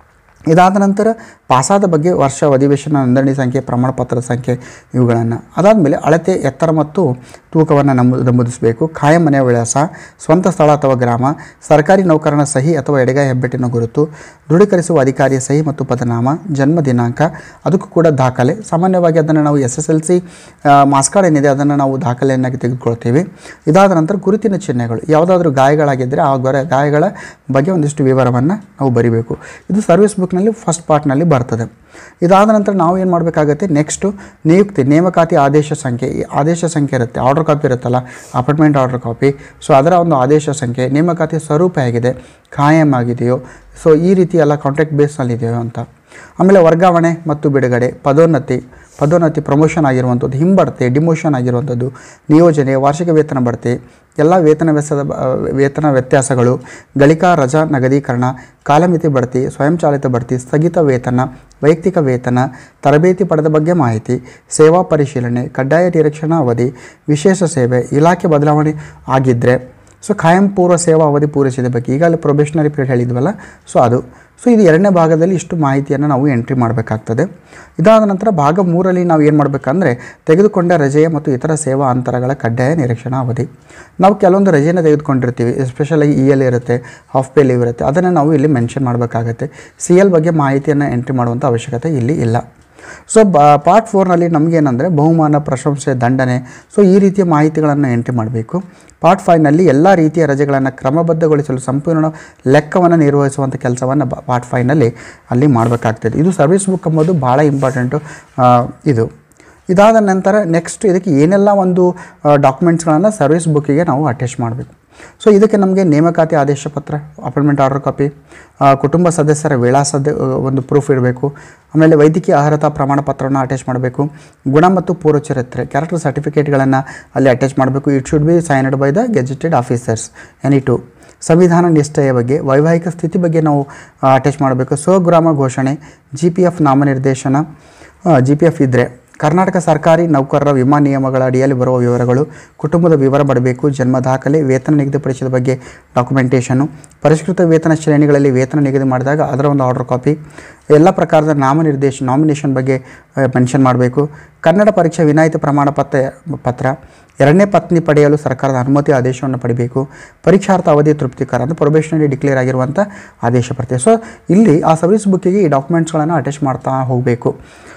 ಇದಾದ ನಂತರ ಪಾಸಾದ ಬಗ್ಗೆ ವರ್ಷ ಅಧಿವೇಶನ ನೋಂದಣಿ ಸಂಖ್ಯೆ ಪ್ರಮಾಣ ಪತ್ರದ ಸಂಖ್ಯೆ ಇವುಗಳನ್ನು ಅದಾದಮೇಲೆ ಅಳತೆ ಎತ್ತರ ಮತ್ತು ತೂಕವನ್ನು ನಮೂ ನಮೂದಿಸಬೇಕು ಖಾಯಂ ಮನೆಯ ವಿಳಾಸ ಸ್ವಂತ ಸ್ಥಳ ಅಥವಾ ಗ್ರಾಮ ಸರ್ಕಾರಿ ನೌಕರನ ಸಹಿ ಅಥವಾ ಎಡಗೈ ಹೆಬ್ಬೆಟ್ಟಿನ ಗುರುತು ದೃಢೀಕರಿಸುವ ಅಧಿಕಾರಿಯ ಸಹಿ ಮತ್ತು ಪದನಾಮ ಜನ್ಮ ದಿನಾಂಕ ಅದಕ್ಕೂ ಕೂಡ ದಾಖಲೆ ಸಾಮಾನ್ಯವಾಗಿ ಅದನ್ನು ನಾವು S S L C marks card ಏನಿದೆ ಅದನ್ನು ನಾವು ದಾಖಲೆಯನ್ನಾಗಿ ತೆಗೆದುಕೊಳ್ತೀವಿ ಇದಾದ ನಂತರ ಗುರುತಿನ ಚಿಹ್ನೆಗಳು ಯಾವುದಾದ್ರೂ ಗಾಯಗಳಾಗಿದ್ದರೆ ಆ ಗೊರ ಗಾಯಗಳ ಬಗ್ಗೆ ಒಂದಿಷ್ಟು ವಿವರವನ್ನು ನಾವು ಬರಿಬೇಕು ಇದು ಸರ್ವಿಸ್ ಬುಕ್ನಲ್ಲಿ ಫಸ್ಟ್ ಪಾರ್ಟ್ನಲ್ಲಿ ಬರ್ತದೆ ಇದಾದ ನಂತರ ನಾವು ಏನು ಮಾಡಬೇಕಾಗತ್ತೆ ನೆಕ್ಸ್ಟು ನಿಯುಕ್ತಿ ನೇಮಕಾತಿ ಆದೇಶ ಸಂಖ್ಯೆ ಈ ಆದೇಶ ಸಂಖ್ಯೆ ಇರುತ್ತೆ ಆರ್ಡರ್ ಕಾಪಿ ಇರುತ್ತಲ್ಲ ಅಪಾರ್ಟ್ಮೆಂಟ್ ಆರ್ಡರ್ ಕಾಪಿ ಸೊ ಅದರ ಒಂದು ಆದೇಶ ಸಂಖ್ಯೆ ನೇಮಕಾತಿ ಸ್ವರೂಪ ಹೇಗಿದೆ ಖಾಯಂ ಆಗಿದೆಯೋ ಸೊ ಈ ರೀತಿ ಎಲ್ಲ ಕಾಂಟ್ರಾಕ್ಟ್ ಬೇಸ್ನಲ್ಲಿದೆಯೋ ಅಂತ ಆಮೇಲೆ ವರ್ಗಾವಣೆ ಮತ್ತು ಬಿಡುಗಡೆ ಪದೋನ್ನತಿ ಪದೋನ್ನತಿ ಪ್ರಮೋಷನ್ ಆಗಿರುವಂಥದ್ದು ಹಿಂಬಡ್ತಿ ಡಿಮೋಷನ್ ಆಗಿರುವಂಥದ್ದು ನಿಯೋಜನೆ ವಾರ್ಷಿಕ ವೇತನ ಬಡ್ತಿ ಎಲ್ಲ ವೇತನ ವೆಚ್ಚದ ಬ- ವೇತನ ವ್ಯತ್ಯಾಸಗಳು ಗಳಿಕಾ ರಜಾ ನಗದೀಕರಣ ಕಾಲಮಿತಿ ಬಡ್ತಿ ಸ್ವಯಂಚಾಲಿತ ಬಡ್ತಿ ಸ್ಥಗಿತ ವೇತನ ವೈಯಕ್ತಿಕ ವೇತನ ತರಬೇತಿ ಪಡೆದ ಬಗ್ಗೆ ಮಾಹಿತಿ ಸೇವಾ ಪರಿಶೀಲನೆ ಕಡ್ಡಾಯ ನಿರೀಕ್ಷಣಾ ಅವಧಿ ವಿಶೇಷ ಸೇವೆ ಇಲಾಖೆ ಬದಲಾವಣೆ ಆಗಿದ್ದರೆ ಸೊ ಖಾಯಂ ಪೂರ್ವ ಸೇವಾ ಅವಧಿ ಪೂರೈಸಿದ ಬಗ್ಗೆ ಈಗಾಗಲೇ ಪ್ರೊಬೇಷನರಿ ಪೀರಿಯಡ್ ಹೇಳಿದ್ವಲ್ಲ ಸೊ ಅದು ಸೊ ಇದು ಎರಡನೇ ಭಾಗದಲ್ಲಿ ಇಷ್ಟು ಮಾಹಿತಿಯನ್ನು ನಾವು ಎಂಟ್ರಿ ಮಾಡಬೇಕಾಗ್ತದೆ ಇದಾದ ನಂತರ ಭಾಗ ಮೂರಲ್ಲಿ ನಾವು ಏನು ಮಾಡಬೇಕಂದ್ರೆ ತೆಗೆದುಕೊಂಡ ರಜೆಯ ಮತ್ತು ಇತರ ಸೇವಾ ಅಂತರಗಳ ಕಡ್ಡಾಯ ನಿರೀಕ್ಷಣಾ ಅವಧಿ ನಾವು ಕೆಲವೊಂದು ರಜೆಯನ್ನು ತೆಗೆದುಕೊಂಡಿರ್ತೀವಿ ಎಸ್ಪೆಷಲಾಗಿ ಇ ಎಲ್ ಇರುತ್ತೆ ಹಾಫ್ ಪೇ ಲೀವ್ ಇರುತ್ತೆ ಅದನ್ನು ನಾವು ಇಲ್ಲಿ ಮೆನ್ಷನ್ ಮಾಡಬೇಕಾಗತ್ತೆ ಸಿ ಎಲ್ ಬಗ್ಗೆ ಮಾಹಿತಿಯನ್ನು ಎಂಟ್ರಿ ಮಾಡುವಂಥ ಅವಶ್ಯಕತೆ ಇಲ್ಲಿ ಇಲ್ಲ ಸೊ ಬ ಪಾರ್ಟ್ ಫೋರ್ನಲ್ಲಿ ನಮಗೇನೆಂದರೆ ಬಹುಮಾನ ಪ್ರಶಂಸೆ ದಂಡನೆ ಸೊ ಈ ರೀತಿಯ ಮಾಹಿತಿಗಳನ್ನು ಎಂಟ್ರಿ ಮಾಡಬೇಕು ಪಾರ್ಟ್ ಫೈವ್ನಲ್ಲಿ ಎಲ್ಲ ರೀತಿಯ ರಜೆಗಳನ್ನು ಕ್ರಮಬದ್ಧಗೊಳಿಸಲು ಸಂಪೂರ್ಣ ಲೆಕ್ಕವನ್ನು ನಿರ್ವಹಿಸುವಂಥ ಕೆಲಸವನ್ನು ಪಾರ್ಟ್ ಫೈವ್ನಲ್ಲಿ ಅಲ್ಲಿ ಮಾಡಬೇಕಾಗ್ತದೆ ಇದು ಸರ್ವಿಸ್ ಬುಕ್ ಎಂಬುದು ಭಾಳ ಇಂಪಾರ್ಟೆಂಟು ಇದು ಇದಾದ ನಂತರ ನೆಕ್ಸ್ಟ್ ಇದಕ್ಕೆ ಏನೆಲ್ಲ ಒಂದು ಡಾಕ್ಯುಮೆಂಟ್ಸ್ಗಳನ್ನು ಸರ್ವಿಸ್ ಬುಕ್ಕಿಗೆ ನಾವು ಅಟ್ಯಾಚ್ ಮಾಡಬೇಕು ಸೊ ಇದಕ್ಕೆ ನಮಗೆ ನೇಮಕಾತಿ ಆದೇಶ ಪತ್ರ ಅಪಾಯಿಂಟ್ಮೆಂಟ್ ಆರ್ಡರ್ ಕಾಪಿ ಕುಟುಂಬ ಸದಸ್ಯರ ವಿಳಾಸದ ಆ, ಒಂದು ಪ್ರೂಫ್ ಇರಬೇಕು ಆಮೇಲೆ ವೈದ್ಯಕೀಯ ಅರ್ಹತಾ ಪ್ರಮಾಣ ಪತ್ರವನ್ನು ಅಟ್ಯಾಚ್ ಮಾಡಬೇಕು ಗುಣ ಮತ್ತು ಪೂರ್ವ ಚರಿತ್ರೆ ಕ್ಯಾರೆಕ್ಟರ್ ಸರ್ಟಿಫಿಕೇಟ್ಗಳನ್ನು ಅಲ್ಲಿ ಅಟ್ಯಾಚ್ ಮಾಡಬೇಕು it should be signed by the gazetted officers any two ಸಂವಿಧಾನ ನಿಷ್ಠೆಯ ಬಗ್ಗೆ ವೈವಾಹಿಕ ಸ್ಥಿತಿ ಬಗ್ಗೆ ನಾವು ಅಟ್ಯಾಚ್ ಮಾಡಬೇಕು ಸ್ವಗ್ರಾಮ ಘೋಷಣೆ ಜಿ ಪಿ ಎಫ್ ನಾಮನಿರ್ದೇಶನ ಜಿ ಪಿ ಎಫ್ ಇದ್ದರೆ ಕರ್ನಾಟಕ ಸರ್ಕಾರಿ ನೌಕರರ ವಿಮಾ ನಿಯಮಗಳ ಅಡಿಯಲ್ಲಿ ಬರುವ ವಿವರಗಳು ಕುಟುಂಬದ ವಿವರ ಬರಬೇಕು ಜನ್ಮ ದಾಖಲೆ ವೇತನ ನಿಗದಿಪಡಿಸಿದ ಬಗ್ಗೆ ಡಾಕ್ಯುಮೆಂಟೇಷನು ಪರಿಷ್ಕೃತ ವೇತನ ಶ್ರೇಣಿಗಳಲ್ಲಿ ವೇತನ ನಿಗದಿ ಮಾಡಿದಾಗ ಅದರ ಒಂದು ಆರ್ಡರ್ ಕಾಪಿ ಎಲ್ಲ ಪ್ರಕಾರದ ನಾಮನಿರ್ದೇಶ ನಾಮಿನೇಷನ್ ಬಗ್ಗೆ ಮೆನ್ಷನ್ ಮಾಡಬೇಕು ಕನ್ನಡ ಪರೀಕ್ಷೆ ವಿನಾಯಿತಿ ಪ್ರಮಾಣ ಪತ್ರ ಪತ್ರ ಎರಡನೇ ಪತ್ನಿ ಪಡೆಯಲು ಸರ್ಕಾರದ ಅನುಮತಿ ಆದೇಶವನ್ನು ಪಡಿಬೇಕು ಪರೀಕ್ಷಾರ್ಥ ಅವಧಿ ತೃಪ್ತಿಕರ ಅಂದರೆ ಪ್ರೊಬೇಷನರಿ ಡಿಕ್ಲೇರ್ ಆಗಿರುವಂಥ ಆದೇಶ ಬರ್ತದೆ ಸೊ ಇಲ್ಲಿ ಆ ಸರ್ವಿಸ್ ಬುಕ್ಕಿಗೆ ಈ ಡಾಕ್ಯುಮೆಂಟ್ಸ್ಗಳನ್ನು ಅಟ್ಯಾಚ್ ಮಾಡ್ತಾ ಹೋಗಬೇಕು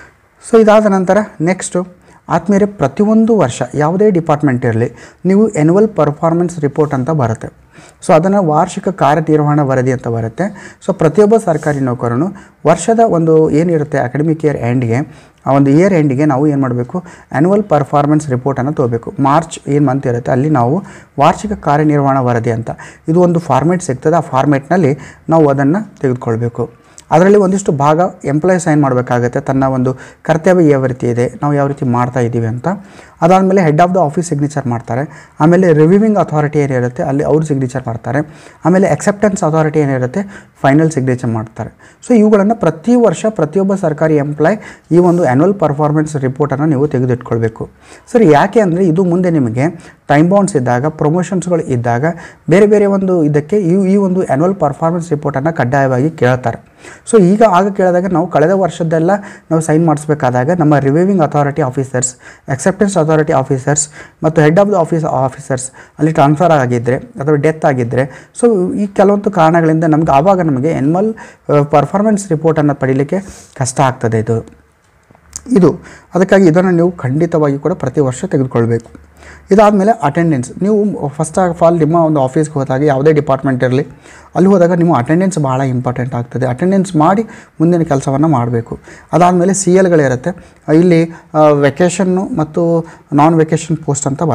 ಸೊ ಇದಾದ ನಂತರ ನೆಕ್ಸ್ಟು ಆದ್ಮೇಲೆ ಪ್ರತಿಯೊಂದು ವರ್ಷ ಯಾವುದೇ ಡಿಪಾರ್ಟ್ಮೆಂಟ್ ಇರಲಿ ನೀವು ಎನ್ಯುವಲ್ ಪರ್ಫಾರ್ಮೆನ್ಸ್ ರಿಪೋರ್ಟ್ ಅಂತ ಬರುತ್ತೆ ಸೊ ಅದನ್ನು ವಾರ್ಷಿಕ ಕಾರ್ಯನಿರ್ವಹಣಾ ವರದಿ ಅಂತ ಬರುತ್ತೆ ಸೊ ಪ್ರತಿಯೊಬ್ಬ ಸರ್ಕಾರಿ ನೌಕರನು ವರ್ಷದ ಒಂದು ಏನಿರುತ್ತೆ ಅಕಾಡೆಮಿಕ್ ಇಯರ್ ಎಂಡ್ಗೆ ಆ ಒಂದು ಇಯರ್ ಎಂಡಿಗೆ ನಾವು ಏನು ಮಾಡಬೇಕು ಆ್ಯನ್ಯುವಲ್ ಪರ್ಫಾರ್ಮೆನ್ಸ್ ರಿಪೋರ್ಟನ್ನು ತೊಗೋಬೇಕು ಮಾರ್ಚ್ ಏನು ಮಂತ್ ಇರುತ್ತೆ ಅಲ್ಲಿ ನಾವು ವಾರ್ಷಿಕ ಕಾರ್ಯನಿರ್ವಹಣಾ ವರದಿ ಅಂತ ಇದು ಒಂದು ಫಾರ್ಮೇಟ್ ಸಿಗ್ತದೆ ಆ ಫಾರ್ಮೇಟ್ನಲ್ಲಿ ನಾವು ಅದನ್ನು ತೆಗೆದುಕೊಳ್ಬೇಕು ಅದರಲ್ಲಿ ಒಂದಿಷ್ಟು ಭಾಗ ಎಂಪ್ಲಾಯ್ ಸೈನ್ ಮಾಡಬೇಕಾಗತ್ತೆ ತನ್ನ ಒಂದು ಕರ್ತವ್ಯ ಯಾವ ರೀತಿ ಇದೆ ನಾವು ಯಾವ ರೀತಿ ಮಾಡ್ತಾ ಇದ್ದೀವಿ ಅಂತ ಅದಾದಮೇಲೆ head of the office signature ಮಾಡ್ತಾರೆ ಆಮೇಲೆ ರಿವ್ಯೂವಿಂಗ್ ಅಥಾರಿಟಿ ಏನಿರುತ್ತೆ ಅಲ್ಲಿ ಅವ್ರು ಸಿಗ್ನೇಚರ್ ಮಾಡ್ತಾರೆ ಆಮೇಲೆ ಅಕ್ಸೆಪ್ಟೆನ್ಸ್ ಅಥಾರಿಟಿ ಏನಿರುತ್ತೆ ಫೈನಲ್ ಸಿಗ್ನೇಚರ್ ಮಾಡ್ತಾರೆ ಸೊ ಇವುಗಳನ್ನು ಪ್ರತಿ ವರ್ಷ ಪ್ರತಿಯೊಬ್ಬ ಸರ್ಕಾರಿ ಎಂಪ್ಲಾಯ್ ಈ ಒಂದು ಆ್ಯನ್ಯುವಲ್ ಪರ್ಫಾರ್ಮೆನ್ಸ್ ರಿಪೋರ್ಟನ್ನು ನೀವು ತೆಗೆದಿಟ್ಕೊಳ್ಬೇಕು ಸರ್ ಯಾಕೆ ಅಂದರೆ ಇದು ಮುಂದೆ ನಿಮಗೆ ಟೈಮ್ ಬೌಂಡ್ಸ್ ಇದ್ದಾಗ ಪ್ರಮೋಷನ್ಸ್ಗಳು ಇದ್ದಾಗ ಬೇರೆ ಬೇರೆ ಒಂದು ಇದಕ್ಕೆ ಈ ಈ ಒಂದು ಆ್ಯನ್ಯುವಲ್ ಪರ್ಫಾರ್ಮೆನ್ಸ್ ರಿಪೋರ್ಟನ್ನು ಕಡ್ಡಾಯವಾಗಿ ಕೇಳ್ತಾರೆ ಸೊ ಈಗ ಆಗ ಕೇಳಿದಾಗ ನಾವು ಕಳೆದ ವರ್ಷದ್ದೆಲ್ಲ ನಾವು ಸೈನ್ ಮಾಡಿಸ್ಬೇಕಾದಾಗ ನಮ್ಮ reviewing authority officers acceptance authority officers ಮತ್ತು head of the office officers ಅಲ್ಲಿ ಟ್ರಾನ್ಸ್ಫರ್ ಆಗಿದ್ದರೆ ಅಥವಾ ಡೆತ್ ಆಗಿದ್ದರೆ ಸೊ ಈ ಕೆಲವೊಂದು ಕಾರಣಗಳಿಂದ ನಮಗೆ ಆವಾಗ ನಮಗೆ ಎನ್ಮಲ್ ಪರ್ಫಾರ್ಮೆನ್ಸ್ ರಿಪೋರ್ಟನ್ನು ಪಡೀಲಿಕ್ಕೆ ಕಷ್ಟ ಆಗ್ತದೆ ಇದು ಇದು ಅದಕ್ಕಾಗಿ ಇದನ್ನು ನೀವು ಖಂಡಿತವಾಗಿ ಕೂಡ ಪ್ರತಿ ವರ್ಷ ತೆಗೆದುಕೊಳ್ಬೇಕು ಇದಾದಮೇಲೆ ಅಟೆಂಡೆನ್ಸ್ ನೀವು ಫಸ್ಟ್ ಆಫ್ ಆಲ್ ನಿಮ್ಮ ಒಂದು ಆಫೀಸ್ಗೆ ಹೋದಾಗ ಯಾವುದೇ ಡಿಪಾರ್ಟ್ಮೆಂಟ್ ಇರಲಿ ಅಲ್ಲಿ ಹೋದಾಗ ನಿಮ್ಮ ಅಟೆಂಡೆನ್ಸ್ ಭಾಳ ಇಂಪಾರ್ಟೆಂಟ್ ಆಗ್ತದೆ ಅಟೆಂಡೆನ್ಸ್ ಮಾಡಿ ಮುಂದಿನ ಕೆಲಸವನ್ನು ಮಾಡಬೇಕು ಅದಾದಮೇಲೆ ಸಿ ಎಲ್ಗಳಿರುತ್ತೆ ಇಲ್ಲಿ ವೆಕೇಷನ್ನು ಮತ್ತು ನಾನ್ ವೆಕೇಷನ್ ಪೋಸ್ಟ್ ಅಂತ ಬರುತ್ತೆ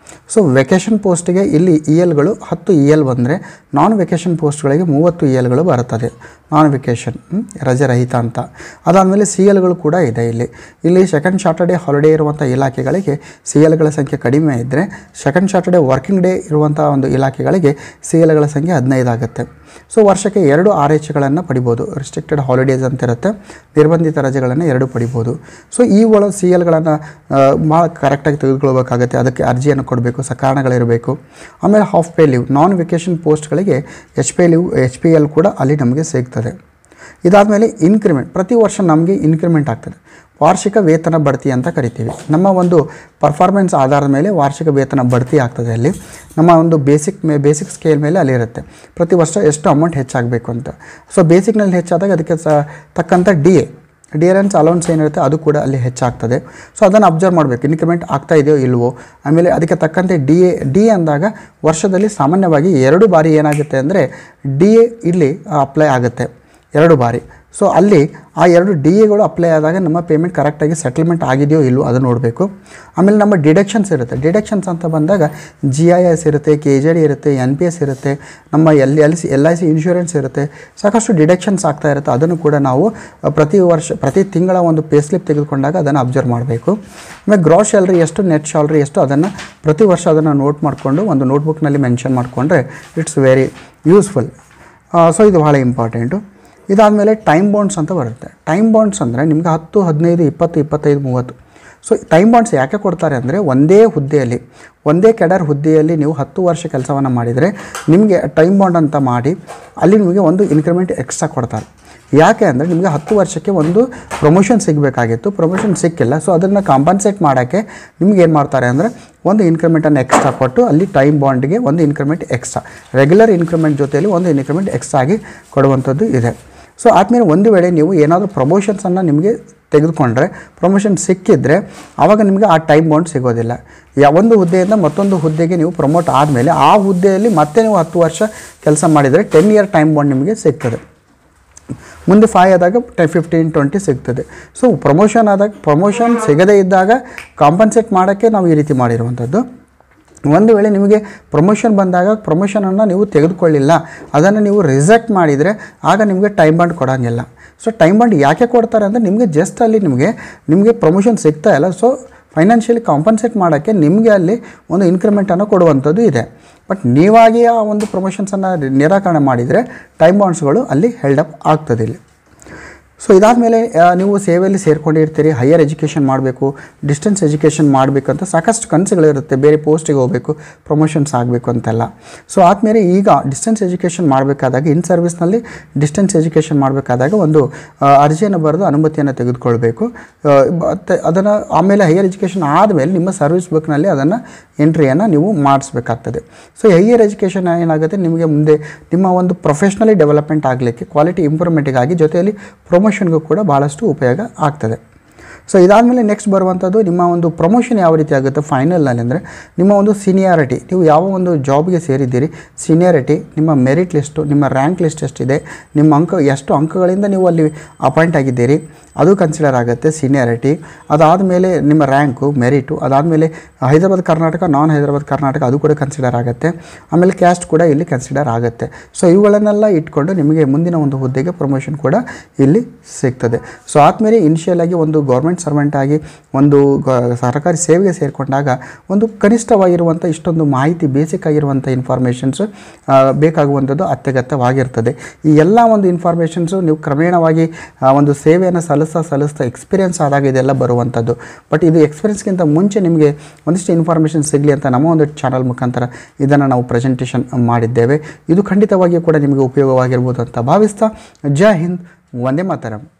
ಸೊ ವೆಕೇಷನ್ ಪೋಸ್ಟ್ಗೆ ಇಲ್ಲಿ ಇ ಎಲ್ಗಳು ಹತ್ತು ಇ ಎಲ್ ಬಂದರೆ ನಾನ್ ವೆಕೇಷನ್ ಪೋಸ್ಟ್ಗಳಿಗೆ ಮೂವತ್ತು ಇ ಎಲ್ಗಳು ಬರುತ್ತದೆ ನಾನ್ ವೆಕೇಷನ್ ರಜೆ ರಹಿತ ಅಂತ ಅದಾದಮೇಲೆ ಸಿ ಎಲ್ಗಳು ಕೂಡ ಇದೆ ಇಲ್ಲಿ ಇಲ್ಲಿ ಸೆಕೆಂಡ್ ಸಾಟರ್ಡೇ ಹಾಲಿಡೇ ಇರುವಂಥ ಇಲಾಖೆಗಳಿಗೆ ಸಿ ಎಲ್ಗಳ ಸಂಖ್ಯೆ ಕಡಿಮೆ ಇದ್ದರೆ ಸೆಕೆಂಡ್ ಸಾಟರ್ಡೇ ವರ್ಕಿಂಗ್ ಡೇ ಇರುವಂಥ ಒಂದು ಇಲಾಖೆಗಳಿಗೆ ಸಿ ಎಲ್ಗಳ ಸಂಖ್ಯೆ ಹದಿನೈದು ಆಗುತ್ತೆ ಸೊ ವರ್ಷಕ್ಕೆ ಎರಡು ಆರ್ ಎಚ್ಗಳನ್ನು ಪಡಿಬೋದು ರಿಸ್ಟ್ರಿಕ್ಟೆಡ್ ಹಾಲಿಡೇಸ್ ಅಂತ ಇರುತ್ತೆ ನಿರ್ಬಂಧಿತ ರಜೆಗಳನ್ನು ಎರಡು ಪಡಿಬೋದು ಸೊ ಈ ಒಳ ಸಿ ಎಲ್ಗಳನ್ನು ಭಾಳ ಕರೆಕ್ಟಾಗಿ ತೆಗೆದುಕೊಳ್ಬೇಕಾಗತ್ತೆ ಅದಕ್ಕೆ ಅರ್ಜಿಯನ್ನು ಕೊಡಬೇಕು ಸಕಾರಣಗಳಿರಬೇಕು ಆಮೇಲೆ half pay leave non vacation ಪೋಸ್ಟ್ಗಳಿಗೆ H pay leave H P L ಕೂಡ ಅಲ್ಲಿ ನಮಗೆ ಸಿಗ್ತದೆ ಇದಾದಮೇಲೆ ಇನ್ಕ್ರಿಮೆಂಟ್ ಪ್ರತಿ ವರ್ಷ ನಮಗೆ ಇನ್ಕ್ರಿಮೆಂಟ್ ಆಗ್ತದೆ ವಾರ್ಷಿಕ ವೇತನ ಬಡ್ತಿ ಅಂತ ಕರಿತೀವಿ ನಮ್ಮ ಒಂದು ಪರ್ಫಾರ್ಮೆನ್ಸ್ ಆಧಾರದ ಮೇಲೆ ವಾರ್ಷಿಕ ವೇತನ ಬಡ್ತಿ ಆಗ್ತದೆ ಅಲ್ಲಿ ನಮ್ಮ ಒಂದು ಬೇಸಿಕ್ ಮೇ ಬೇಸಿಕ್ ಸ್ಕೇಲ್ ಮೇಲೆ ಅಲ್ಲಿರುತ್ತೆ ಪ್ರತಿ ವರ್ಷ ಎಷ್ಟು ಅಮೌಂಟ್ ಹೆಚ್ಚಾಗಬೇಕು ಅಂತ ಸೊ ಬೇಸಿಕ್ನಲ್ಲಿ ಹೆಚ್ಚಾದಾಗ ಅದಕ್ಕೆ ಸ ತಕ್ಕಂಥ ಡಿ ಎ ಡಿಯರೆನ್ಸ್ ಅಲೌನ್ಸ್ ಏನಿರುತ್ತೆ ಅದು ಕೂಡ ಅಲ್ಲಿ ಹೆಚ್ಚಾಗ್ತದೆ ಸೊ ಅದನ್ನು ಅಬ್ಸರ್ವ್ ಮಾಡಬೇಕು ಇನ್ಕ್ರಿಮೆಂಟ್ ಆಗ್ತಾ ಇದೆಯೋ ಇಲ್ವೋ ಆಮೇಲೆ ಅದಕ್ಕೆ ತಕ್ಕಂತೆ ಡಿ ಎ ಡಿ ಅಂದಾಗ ವರ್ಷದಲ್ಲಿ ಸಾಮಾನ್ಯವಾಗಿ ಎರಡು ಬಾರಿ ಏನಾಗುತ್ತೆ ಅಂದರೆ ಡಿ ಎ ಇಲ್ಲಿ ಅಪ್ಲೈ ಆಗುತ್ತೆ ಎರಡು ಬಾರಿ ಸೊ ಅಲ್ಲಿ ಆ ಎರಡು ಡಿ ಎಗಳು ಅಪ್ಲೈ ಆದಾಗ ನಮ್ಮ ಪೇಮೆಂಟ್ ಕರೆಕ್ಟಾಗಿ ಸೆಟಲ್ಮೆಂಟ್ ಆಗಿದೆಯೋ ಇಲ್ಲವೋ ಅದು ನೋಡಬೇಕು ಆಮೇಲೆ ನಮ್ಮ ಡಿಡಕ್ಷನ್ಸ್ ಇರುತ್ತೆ ಡಿಡಕ್ಷನ್ಸ್ ಅಂತ ಬಂದಾಗ ಜಿ ಐ ಎಸ್ ಇರುತ್ತೆ ಕೆ ಜೆ ಡಿ ಇರುತ್ತೆ ಎನ್ ಪಿ ಎಸ್ ಇರುತ್ತೆ ನಮ್ಮ L L C L I C insurance ಇರುತ್ತೆ ಸಾಕಷ್ಟು ಡಿಡಕ್ಷನ್ಸ್ ಆಗ್ತಾ ಇರುತ್ತೆ ಅದನ್ನು ಕೂಡ ನಾವು ಅ, ಪ್ರತಿ ವರ್ಷ ಪ್ರತಿ ತಿಂಗಳ ಒಂದು ಪೇ ಸ್ಲಿಪ್ ತೆಗೆದುಕೊಂಡಾಗ ಅದನ್ನು ಅಬ್ಸರ್ವ್ ಮಾಡಬೇಕು ಆಮೇಲೆ ಗ್ರಾಸ್ ಸ್ಯಾಲ್ರಿ ಎಷ್ಟು ನೆಟ್ ಸ್ಯಾಲ್ರಿ ಎಷ್ಟು ಅದನ್ನು ಪ್ರತಿ ವರ್ಷ ಅದನ್ನು ನೋಟ್ ಮಾಡಿಕೊಂಡು ಒಂದು ನೋಟ್ಬುಕ್ನಲ್ಲಿ ಮೆನ್ಷನ್ ಮಾಡಿಕೊಂಡ್ರೆ ಇಟ್ಸ್ ವೆರಿ ಯೂಸ್ಫುಲ್ ಸೊ ಇದು ಭಾಳ ಇಂಪಾರ್ಟೆಂಟು ಇದಾದಮೇಲೆ ಟೈಮ್ ಬಾಂಡ್ಸ್ ಅಂತ ಬರುತ್ತೆ ಟೈಮ್ ಬಾಂಡ್ಸ್ ಅಂದರೆ ನಿಮ್ಗೆ ಹತ್ತು ಹದಿನೈದು ಇಪ್ಪತ್ತು ಇಪ್ಪತ್ತೈದು ಮೂವತ್ತು ಸೊ ಟೈಮ್ ಬಾಂಡ್ಸ್ ಯಾಕೆ ಕೊಡ್ತಾರೆ ಅಂದರೆ ಒಂದೇ ಹುದ್ದೆಯಲ್ಲಿ ಒಂದೇ ಕೆಡರ್ ಹುದ್ದೆಯಲ್ಲಿ ನೀವು ಹತ್ತು ವರ್ಷ ಕೆಲಸವನ್ನು ಮಾಡಿದರೆ ನಿಮಗೆ ಟೈಮ್ ಬಾಂಡ್ ಅಂತ ಮಾಡಿ ಅಲ್ಲಿ ನಿಮಗೆ ಒಂದು ಇನ್ಕ್ರಿಮೆಂಟ್ ಎಕ್ಸ್ಟ್ರಾ ಕೊಡ್ತಾರೆ ಯಾಕೆ ಅಂದರೆ ನಿಮಗೆ ಹತ್ತು ವರ್ಷಕ್ಕೆ ಒಂದು ಪ್ರಮೋಷನ್ ಸಿಗಬೇಕಾಗಿತ್ತು ಪ್ರಮೋಷನ್ ಸಿಕ್ಕಿಲ್ಲ ಸೊ ಅದನ್ನು ಕಾಂಪನ್ಸೇಟ್ ಮಾಡೋಕ್ಕೆ ನಿಮ್ಗೆ ಏನು ಮಾಡ್ತಾರೆ ಅಂದರೆ ಒಂದು ಇನ್ಕ್ರಿಮೆಂಟನ್ನು ಎಕ್ಸ್ಟ್ರಾ ಕೊಟ್ಟು ಅಲ್ಲಿ ಟೈಮ್ ಬಾಂಡ್ಗೆ ಒಂದು ಇನ್ಕ್ರಿಮೆಂಟ್ ಎಕ್ಸ್ಟ್ರಾ ರೆಗ್ಯುಲರ್ ಇನ್ಕ್ರಿಮೆಂಟ್ ಜೊತೆಯಲ್ಲಿ ಒಂದು ಇನ್ಕ್ರಿಮೆಂಟ್ ಎಕ್ಸ್ಟ್ರಾ ಆಗಿ ಕೊಡುವಂಥದ್ದು ಇದೆ ಸೊ ಆದಮೇಲೆ ಒಂದು ವೇಳೆ ನೀವು ಏನಾದರೂ ಪ್ರಮೋಷನ್ಸನ್ನು ನಿಮಗೆ ತೆಗೆದುಕೊಂಡ್ರೆ ಪ್ರಮೋಷನ್ ಸಿಕ್ಕಿದ್ರೆ ಆವಾಗ ನಿಮಗೆ ಆ ಟೈಮ್ ಬಾಂಡ್ ಸಿಗೋದಿಲ್ಲ ಯಾ ಒಂದು ಹುದ್ದೆಯಿಂದ ಮತ್ತೊಂದು ಹುದ್ದೆಗೆ ನೀವು ಪ್ರಮೋಟ್ ಆದಮೇಲೆ ಆ ಹುದ್ದೆಯಲ್ಲಿ ಮತ್ತೆ ನೀವು ಹತ್ತು ವರ್ಷ ಕೆಲಸ ಮಾಡಿದರೆ ಟೆನ್ ಇಯರ್ ಟೈಮ್ ಬಾಂಡ್ ನಿಮಗೆ ಸಿಗ್ತದೆ ಮುಂದೆ ಫೈ ಆದಾಗ ಟೆ ಫಿಫ್ಟೀನ್ ಟ್ವೆಂಟಿ ಸಿಗ್ತದೆ ಸೊ ಪ್ರಮೋಷನ್ ಆದಾಗ ಪ್ರಮೋಷನ್ ಸಿಗದೇ ಇದ್ದಾಗ ಕಾಂಪನ್ಸೇಟ್ ಮಾಡೋಕ್ಕೆ ನಾವು ಈ ರೀತಿ ಮಾಡಿರುವಂಥದ್ದು ಒಂದು ವೇಳೆ ನಿಮಗೆ ಪ್ರಮೋಷನ್ ಬಂದಾಗ ಪ್ರಮೋಷನನ್ನು ನೀವು ತೆಗೆದುಕೊಳ್ಳಿಲ್ಲ ಅದನ್ನು ನೀವು ರಿಜೆಕ್ಟ್ ಮಾಡಿದರೆ ಆಗ ನಿಮಗೆ ಟೈಮ್ ಬಾಂಡ್ ಕೊಡೋಂಗಿಲ್ಲ ಸೊ ಟೈಮ್ ಬಾಂಡ್ ಯಾಕೆ ಕೊಡ್ತಾರೆ ಅಂದರೆ ನಿಮಗೆ ಜಸ್ಟ್ ಅಲ್ಲಿ ನಿಮಗೆ ನಿಮಗೆ ಪ್ರಮೋಷನ್ ಸಿಗ್ತಾ ಇಲ್ಲ ಸೊ ಫೈನಾನ್ಷಿಯಲಿ ಕಾಂಪನ್ಸೇಟ್ ಮಾಡೋಕ್ಕೆ ನಿಮಗೆ ಅಲ್ಲಿ ಒಂದು ಇನ್ಕ್ರಿಮೆಂಟನ್ನು ಕೊಡುವಂಥದ್ದು ಇದೆ ಬಟ್ ನೀವಾಗಿ ಆ ಒಂದು ಪ್ರಮೋಷನ್ಸನ್ನು ನಿರಾಕರಣೆ ಮಾಡಿದರೆ ಟೈಮ್ ಬಾಂಡ್ಸ್ಗಳು ಅಲ್ಲಿ ಹೆಲ್ಡಪ್ ಆಗ್ತದೆ ಇಲ್ಲಿ ಸೊ ಇದಾದಮೇಲೆ ನೀವು ಸೇವೆಯಲ್ಲಿ ಸೇರ್ಕೊಂಡಿರ್ತೀರಿ ಹೈಯರ್ ಎಜುಕೇಷನ್ ಮಾಡಬೇಕು ಡಿಸ್ಟೆನ್ಸ್ ಎಜುಕೇಷನ್ ಮಾಡಬೇಕಂತ ಸಾಕಷ್ಟು ಕನಸುಗಳಿರುತ್ತೆ ಬೇರೆ ಪೋಸ್ಟಿಗೆ ಹೋಗಬೇಕು ಪ್ರಮೋಷನ್ಸ್ ಆಗಬೇಕು ಅಂತೆಲ್ಲ ಸೊ ಆದಮೇಲೆ ಈಗ ಡಿಸ್ಟೆನ್ಸ್ ಎಜುಕೇಷನ್ ಮಾಡಬೇಕಾದಾಗ ಇನ್ ಸರ್ವಿಸ್ನಲ್ಲಿ ಡಿಸ್ಟೆನ್ಸ್ ಎಜುಕೇಷನ್ ಮಾಡಬೇಕಾದಾಗ ಒಂದು ಆ, ಅರ್ಜಿಯನ್ನು ಬರೆದು ಅನುಮತಿಯನ್ನು ತೆಗೆದುಕೊಳ್ಬೇಕು ಆ, ಮತ್ತೆ ಅದನ್ನು ಆಮೇಲೆ ಹೈಯರ್ ಎಜುಕೇಷನ್ ಆದಮೇಲೆ ನಿಮ್ಮ ಸರ್ವಿಸ್ ಬುಕ್ನಲ್ಲಿ ಅದನ್ನು ಎಂಟ್ರಿಯನ್ನು ನೀವು ಮಾಡಿಸ್ಬೇಕಾಗ್ತದೆ ಸೊ ಹೈಯರ್ ಎಜುಕೇಷನ್ ಏನಾಗುತ್ತೆ ನಿಮಗೆ ಮುಂದೆ ನಿಮ್ಮ ಒಂದು ಪ್ರೊಫೆಷ್ನಲಿ ಡೆವಲಪ್ಮೆಂಟ್ ಆಗಲಿಕ್ಕೆ ಕ್ವಾಲಿಟಿ ಇಂಪ್ರೂವ್ಮೆಂಟಿಗಾಗಿ ಜೊತೆಯಲ್ಲಿ ಪ್ರಮೋಷನ್ಗೂ ಕೂಡ ಭಾಳಷ್ಟು ಉಪಯೋಗ ಆಗ್ತದೆ ಸೊ ಇದಾದಮೇಲೆ ನೆಕ್ಸ್ಟ್ ಬರುವಂಥದ್ದು ನಿಮ್ಮ ಒಂದು ಪ್ರಮೋಷನ್ ಯಾವ ರೀತಿ ಆಗುತ್ತೆ ಫೈನಲ್ನಲ್ಲಿ ಅಂದರೆ ನಿಮ್ಮ ಒಂದು ಸೀನಿಯಾರಿಟಿ ನೀವು ಯಾವ ಒಂದು ಜಾಬ್ಗೆ ಸೇರಿದ್ದೀರಿ ಸೀನಿಯಾರಿಟಿ ನಿಮ್ಮ ಮೆರಿಟ್ ಲಿಸ್ಟು ನಿಮ್ಮ ರ್ಯಾಂಕ್ ಲಿಸ್ಟ್ ಎಷ್ಟಿದೆ ನಿಮ್ಮ ಅಂಕ ಎಷ್ಟು ಅಂಕಗಳಿಂದ ನೀವು ಅಲ್ಲಿ ಅಪಾಯಿಂಟ್ ಆಗಿದ್ದೀರಿ ಅದು ಕನ್ಸಿಡರ್ ಆಗುತ್ತೆ ಸೀನಿಯಾರಿಟಿ ಅದಾದಮೇಲೆ ನಿಮ್ಮ ರ್ಯಾಂಕು ಮೆರಿಟು ಅದಾದಮೇಲೆ ಹೈದರಾಬಾದ್ ಕರ್ನಾಟಕ ನಾನ್ ಹೈದರಾಬಾದ್ ಕರ್ನಾಟಕ ಅದು ಕೂಡ ಕನ್ಸಿಡರ್ ಆಗುತ್ತೆ ಆಮೇಲೆ ಕ್ಯಾಸ್ಟ್ ಕೂಡ ಇಲ್ಲಿ ಕನ್ಸಿಡರ್ ಆಗುತ್ತೆ ಸೊ ಇವುಗಳನ್ನೆಲ್ಲ ಇಟ್ಕೊಂಡು ನಿಮಗೆ ಮುಂದಿನ ಒಂದು ಹುದ್ದೆಗೆ ಪ್ರಮೋಷನ್ ಕೂಡ ಇಲ್ಲಿ ಸಿಗ್ತದೆ ಸೊ ಆದಮೇಲೆ ಇನಿಷಿಯಲ್ ಆಗಿ ಒಂದು ಗೌರ್ಮೆಂಟ್ ಸರ್ವೆಂಟ್ ಆಗಿ ಒಂದು ಗ- ಸರ್ಕಾರಿ ಸೇವೆಗೆ ಸೇರಿಕೊಂಡಾಗ ಒಂದು ಕನಿಷ್ಠವಾಗಿರುವಂಥ ಇಷ್ಟೊಂದು ಮಾಹಿತಿ ಬೇಸಿಕ್ ಆಗಿರುವಂಥ ಇನ್ಫಾರ್ಮೇಷನ್ಸ್ ಬೇಕಾಗುವಂಥದ್ದು ಅತ್ಯಗತ್ಯವಾಗಿರ್ತದೆ ಈ ಎಲ್ಲ ಒಂದು ಇನ್ಫಾರ್ಮೇಷನ್ಸು ನೀವು ಕ್ರಮೇಣವಾಗಿ ಆ, ಒಂದು ಸೇವೆಯನ್ನು ಸಲ್ಲಿಸ್ತಾ ಸಲ್ಲಿಸ್ತಾ ಎಕ್ಸ್ಪೀರಿಯನ್ಸ್ ಆದಾಗ ಇದೆಲ್ಲ ಬರುವಂಥದ್ದು ಬಟ್ ಇದು ಎಕ್ಸ್ಪೀರಿಯನ್ಸ್ಗಿಂತ ಮುಂಚೆ ನಿಮಗೆ ಒಂದಿಷ್ಟು ಇನ್ಫಾರ್ಮೇಷನ್ ಸಿಗಲಿ ಅಂತ ನಮ್ಮ ಒಂದು ಚಾನಲ್ ಮುಖಾಂತರ ಇದನ್ನು ನಾವು ಪ್ರೆಸೆಂಟೇಷನ್ ಮಾಡಿದ್ದೇವೆ ಇದು ಖಂಡಿತವಾಗಿಯೂ ಕೂಡ ನಿಮಗೆ ಉಪಯೋಗವಾಗಿರ್ಬೋದು ಅಂತ ಭಾವಿಸ್ತಾ ಜೈ ಹಿಂದ್ ವಂದೇ ಮಾತರಂ